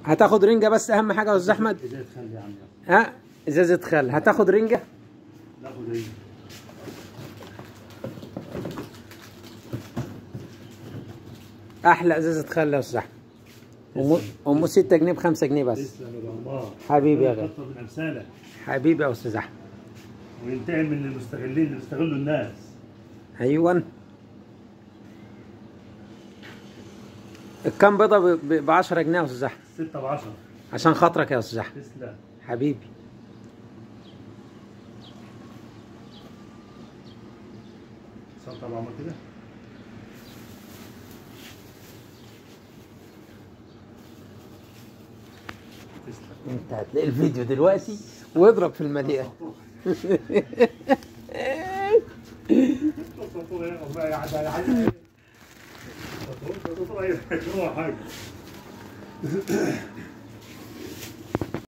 هتاخد رنجة بس أهم حاجة يا أستاذ أحمد ازاي تخلي يا عم يلا. ها إزازة خل هتاخد رنجة ناخد ايه أحلى إزازة خل يا أستاذ أحمد أم- أم 6 جنيه ب 5 جنيه بس تسلم يا جمار حبيبي يا غالي كتر من امثالك حبيبي يا أستاذ أحمد وينتقم من المستغلين اللي بيستغلوا الناس أيوة الكام بيضة ب 10 جنيه يا أستاذ أحمد 6 ب 10 عشان خاطرك يا أستاذ أحمد تسلم حبيبي سلطة بعمل كده تسلم أنت هتلاقي الفيديو دلوقتي واضرب في المليئة الصوت ايه والله يا عدا يا عدا الصوت ايه هو حاجه